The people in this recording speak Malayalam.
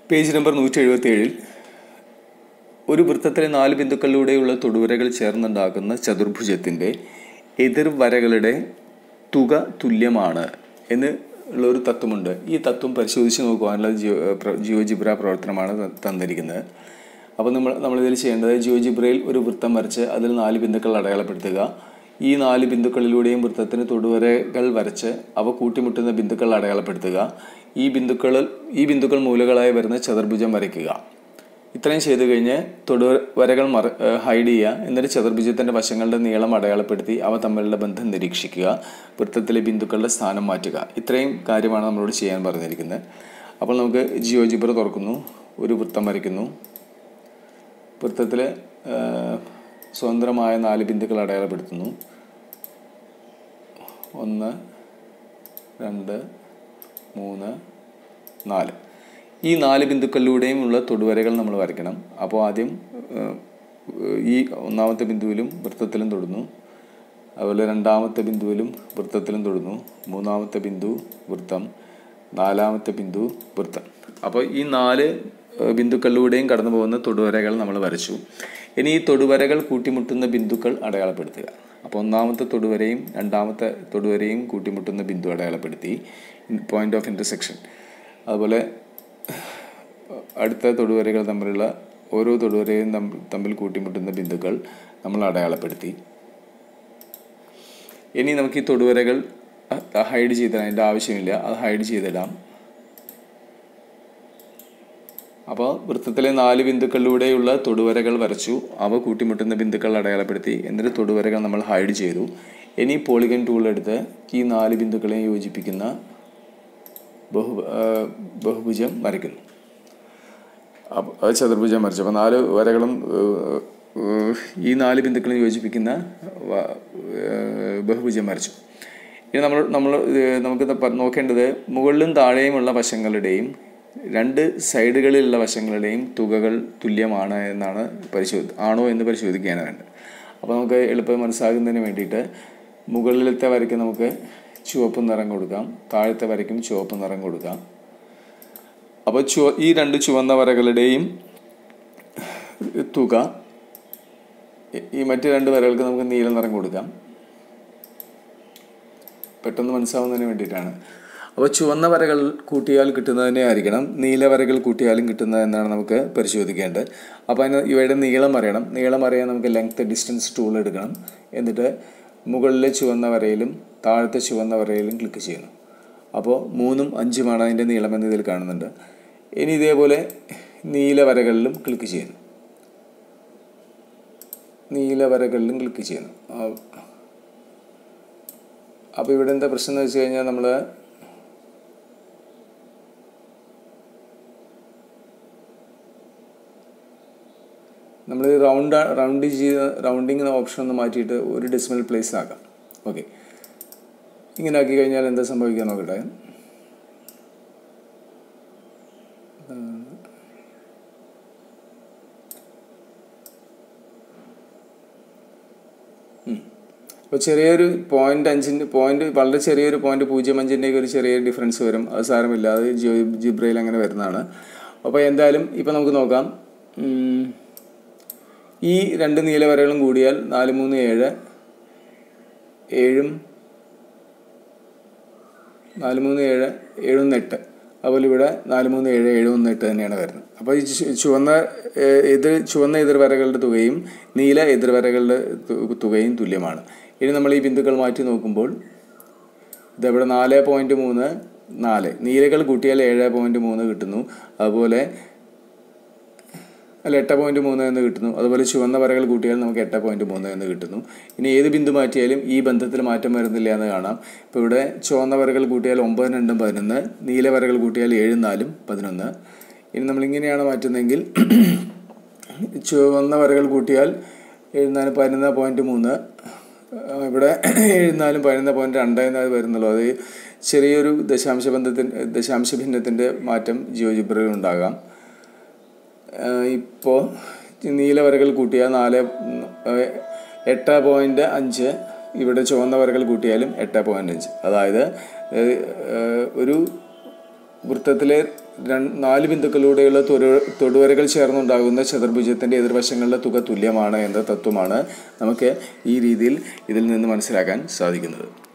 പേജ് നമ്പർ നൂറ്റി എഴുപത്തി ഏഴിൽ ഒരു വൃത്തത്തിലെ നാല് ബിന്ദുക്കളിലൂടെയുള്ള തൊടുവരകൾ ചേർന്നുണ്ടാക്കുന്ന ചതുർഭുജത്തിൻ്റെ എതിർവരകളുടെ തുക തുല്യമാണ് എന്ന് ഉള്ള ഒരു തത്വമുണ്ട് ഈ തത്വം പരിശോധിച്ച് നോക്കുവാനുള്ള ജിയോ പ്ര- ജിയോജിബ്ര പ്രവർത്തനമാണ് ത- തന്നിരിക്കുന്നത് അപ്പോൾ നമ്മൾ നമ്മളിതിൽ ചെയ്യേണ്ടത് ജിയോജിബ്രയിൽ ഒരു വൃത്തം വരച്ച് അതിൽ നാല് ബിന്ദുക്കൾ അടയാളപ്പെടുത്തുക ഈ നാല് ബിന്ദുക്കളിലൂടെയും വൃത്തത്തിന് തൊടുവരകൾ വരച്ച് അവ കൂട്ടിമുട്ടുന്ന ബിന്ദുക്കൾ അടയാളപ്പെടുത്തുക ഈ ബിന്ദുക്കൾ ഈ ബിന്ദുക്കൾ മൂലകളായി വരുന്ന ചതുർഭുജം വരയ്ക്കുക ഇത്രയും ചെയ്തു കഴിഞ്ഞ് തൊടുവരകൾ മറ ഹൈഡ് ചെയ്യുക എന്നിട്ട് ചതുർഭുജത്തിൻ്റെ വശങ്ങളുടെ നീളം അടയാളപ്പെടുത്തി അവ തമ്മിലുള്ള ബന്ധം നിരീക്ഷിക്കുക വൃത്തത്തിലെ ബിന്ദുക്കളുടെ സ്ഥാനം മാറ്റുക ഇത്രയും കാര്യമാണ് നമ്മളോട് ചെയ്യാൻ പറഞ്ഞിരിക്കുന്നത് അപ്പോൾ നമുക്ക് ജിയോജിബ്ര തുറക്കുന്നു ഒരു വൃത്തം വരയ്ക്കുന്നു വൃത്തത്തിൽ സ്വതന്ത്രമായ നാല് ബിന്ദുക്കൾ അടയാളപ്പെടുത്തുന്നു ഒന്ന് രണ്ട് മൂന്ന് നാല് ഈ നാല് ബിന്ദുക്കളിലൂടെയും ഉള്ള തൊടുവരകൾ നമ്മൾ വരയ്ക്കണം അപ്പോൾ ആദ്യം ഏഹ്, ഈ ഒന്നാമത്തെ ബിന്ദുവിലും വൃത്തത്തിലും തൊടുന്നു അതുപോലെ രണ്ടാമത്തെ ബിന്ദുവിലും വൃത്തത്തിലും തൊടുന്നു മൂന്നാമത്തെ ബിന്ദു വൃത്തം നാലാമത്തെ ബിന്ദു വൃത്തം അപ്പോൾ ഈ നാല് ഏഹ്, ബിന്ദുക്കളിലൂടെയും കടന്നു പോകുന്ന തൊടുവരകൾ നമ്മൾ വരച്ചു ഇനി ഈ തൊടുവരകൾ കൂട്ടിമുട്ടുന്ന ബിന്ദുക്കൾ അടയാളപ്പെടുത്തുക അപ്പോൾ ഒന്നാമത്തെ തൊടുവരയും രണ്ടാമത്തെ തൊടുവരയും കൂട്ടിമുട്ടുന്ന ബിന്ദു അടയാളപ്പെടുത്തി പോയിന്റ് ഓഫ് ഇൻ്റർസെക്ഷൻ അതുപോലെ അടുത്ത തൊടുവരകൾ തമ്മിലുള്ള ഓരോ തൊടുവരയും തമ്മിൽ തമ്മിൽ കൂട്ടിമുട്ടുന്ന ബിന്ദുക്കൾ നമ്മൾ അടയാളപ്പെടുത്തി ഇനി നമുക്ക് ഈ തൊടുവരകൾ ഹൈഡ് ചെയ്തിടാം അതിൻ്റെ ആവശ്യമില്ല അത് ഹൈഡ് ചെയ്തിടാം അപ്പോൾ വൃത്തത്തിലെ നാല് ബിന്ദുക്കളിലൂടെയുള്ള തൊടുവരകൾ വരച്ചു അവ കൂട്ടിമുട്ടുന്ന ബിന്ദുക്കൾ അടയാളപ്പെടുത്തി എന്നിട്ട് തൊടുവരകൾ നമ്മൾ ഹൈഡ് ചെയ്തു ഇനി പോളിഗൺ ടൂൾ എടുത്ത് ഈ നാല് ബിന്ദുക്കളെയും യോജിപ്പിക്കുന്ന ബഹു ആ, ബഹുഭുജം വരയ്ക്കുന്നു അപ്പ- അത് ചതുർഭുജം വരച്ചു അപ്പോൾ നാല് വരകളും ഏഹ്, ഏഹ്, ഈ നാല് ബിന്ദുക്കളും യോജിപ്പിക്കുന്ന വ- ഏഹ്, ബഹുഭുജം വരച്ചു ഇനി നമ്മൾ നമ്മൾ ഏഹ്, നമുക്ക് ഇത് പ- നോക്കേണ്ടത് മുകളിലും താഴെയുമുള്ള വശങ്ങളുടെയും രണ്ട് സൈഡുകളിലുള്ള വശങ്ങളുടെയും തുകകൾ തുല്യമാണ് എന്നാണ് പരിശോധി ആണോ എന്ന് പരിശോധിക്കുകയാണ് വേണ്ടത് അപ്പോൾ നമുക്ക് എളുപ്പം മനസ്സിലാകുന്നതിന് വേണ്ടിയിട്ട് മുകളിലത്തെ വരയ്ക്ക് നമുക്ക് ചുവപ്പ് നിറം കൊടുക്കാം താഴത്തെ വരയ്ക്കും ചുവപ്പ് നിറം കൊടുക്കാം അപ്പോൾ ചുവ ഈ രണ്ട് ചുവന്ന വരകളുടെയും തുക ഈ- ഈ മറ്റ് രണ്ട് വരകൾക്ക് നമുക്ക് നീല നിറം കൊടുക്കാം പെട്ടെന്ന് മനസ്സിലാവുന്നതിന് വേണ്ടിയിട്ടാണ് അപ്പോൾ ചുവന്ന വരകൾ കൂട്ടിയാൽ കിട്ടുന്നതിനെ ആയിരിക്കണം നീല വരകൾ കൂട്ടിയാലും കിട്ടുന്നത് എന്നാണ് നമുക്ക് പരിശോധിക്കേണ്ടത് അപ്പോൾ അതിന് ഇവയുടെ നീളം അറിയണം നീളം അറിയാൻ നമുക്ക് ലെങ്ത് ഡിസ്റ്റൻസ് ടൂൾ എടുക്കണം എന്നിട്ട് മുകളിലെ ചുവന്ന വരയിലും താഴത്തെ ചുവന്ന വരയിലും ക്ലിക്ക് ചെയ്യുന്നു അപ്പോൾ മൂന്നും അഞ്ചുമാണ് അതിൻ്റെ നീളം എന്ന് ഇതിൽ കാണുന്നുണ്ട് ഇനി ഇതേപോലെ നീല വരകളിലും ക്ലിക്ക് ചെയ്യുന്നു നീല വരകളിലും ക്ലിക്ക് ചെയ്യുന്നു അപ്പോൾ ഇവിടെ എന്താ പ്രശ്നം എന്ന് വെച്ച് കഴിഞ്ഞാൽ നമ്മൾ നമ്മൾ റൗണ്ട് റൗണ്ട് ചെയ്ത് റൗണ്ടിങ് ഓപ്ഷൻ ഒന്ന് മാറ്റിയിട്ട് ഒരു ഡെസിമൽ പ്ലേസ് ആക്കാം ഓക്കെ ഇങ്ങനെ ആക്കി കഴിഞ്ഞാൽ എന്താ സംഭവിക്കാൻ നോക്കട്ടെ അപ്പോൾ ചെറിയൊരു പോയിന്റ് അഞ്ചിൻ്റെ പോയിന്റ് വളരെ ചെറിയൊരു പോയിന്റ് പൂജ്യം അഞ്ചിൻ്റെയൊക്കെ ഒരു ചെറിയ ഡിഫറൻസ് വരും അത് സാരമില്ല അത് ജിയോ ജിബ്രയിൽ അങ്ങനെ വരുന്നതാണ് അപ്പോൾ എന്തായാലും ഇപ്പോൾ നമുക്ക് നോക്കാം ഉം, ഈ രണ്ട് നീല വരകളും കൂടിയാൽ നാല് മൂന്ന് ഏഴ് ഏഴും നാല് മൂന്ന് ഏഴ് ഏഴൊന്ന് എട്ട് അതുപോലെ ഇവിടെ നാല് മൂന്ന് ഏഴ് ഏഴ് ഒന്ന് എട്ട് തന്നെയാണ് വരുന്നത് അപ്പോൾ ഈ ചു- ചുവന്ന ഏഹ്, എതിർ ചുവന്ന എതിർവരകളുടെ തുകയും നീല എതിർവരകളുടെ തു- തുകയും തുല്യമാണ് ഇനി നമ്മൾ ഈ ബിന്ദുക്കൾ മാറ്റി നോക്കുമ്പോൾ ഇതവിടെ നാല് പോയിൻറ്റ് മൂന്ന് നാല് നീലകൾ കൂട്ടിയാൽ ഏഴ് പോയിൻറ്റ് മൂന്ന് കിട്ടുന്നു അതുപോലെ അല്ല എട്ട് പോയിൻറ്റ് മൂന്ന് എന്ന് കിട്ടുന്നു അതുപോലെ ചുവന്ന വരകൾ കൂട്ടിയാൽ നമുക്ക് എട്ട് പോയിൻറ്റ് മൂന്ന് എന്ന് കിട്ടുന്നു ഇനി ഏത് ബിന്ദു മാറ്റിയാലും ഈ ബന്ധത്തിൽ മാറ്റം വരുന്നില്ല എന്ന് കാണാം ഇപ്പോൾ ഇവിടെ ചുവന്ന വരകൾ കൂട്ടിയാൽ ഒമ്പത് രണ്ടും പതിനൊന്ന് നീല വരകൾ കൂട്ടിയാൽ ഏഴും നാലും പതിനൊന്ന് ഇനി നമ്മളിങ്ങനെയാണ് മാറ്റുന്നതെങ്കിൽ ചുവന്ന വരകൾ കൂട്ടിയാൽ എഴുന്നാലും പതിനൊന്ന് പോയിൻറ്റ് മൂന്ന് ആ, ഇവിടെ എഴുന്നാലും പതിനൊന്ന് പോയിൻറ്റ് രണ്ട് എന്നത് വരുന്നുള്ളൂ അത് ചെറിയൊരു ദശാംശ ബന്ധത്തിൻ്റെ ദശാംശ ഭിന്നത്തിൻ്റെ മാറ്റം ജിയോജിബ്രയിൽ ഉണ്ടാകാം ഇപ്പോൾ നീല വരകൾ കൂട്ടിയാൽ നാല് ഉം, ഏഹ്, എട്ട് പോയിൻറ്റ് അഞ്ച് ഇവിടെ ചുവന്ന വരകൾ കൂട്ടിയാലും എട്ട് പോയിൻറ്റ് അഞ്ച് അതായത് ഏഹ്, ഏഹ്, ഒരു വൃത്തത്തിലെ രണ്ട് നാല് ബിന്ദുക്കളിലൂടെയുള്ള തൊടു തൊടുവരകൾ ചേർന്നുണ്ടാകുന്ന ചതുർഭുജത്തിൻ്റെ എതിർവശങ്ങളുടെ തുക തുല്യമാണ് എന്ന തത്വമാണ് നമുക്ക് ഈ രീതിയിൽ ഇതിൽ നിന്ന് മനസ്സിലാക്കാൻ സാധിക്കുന്നത്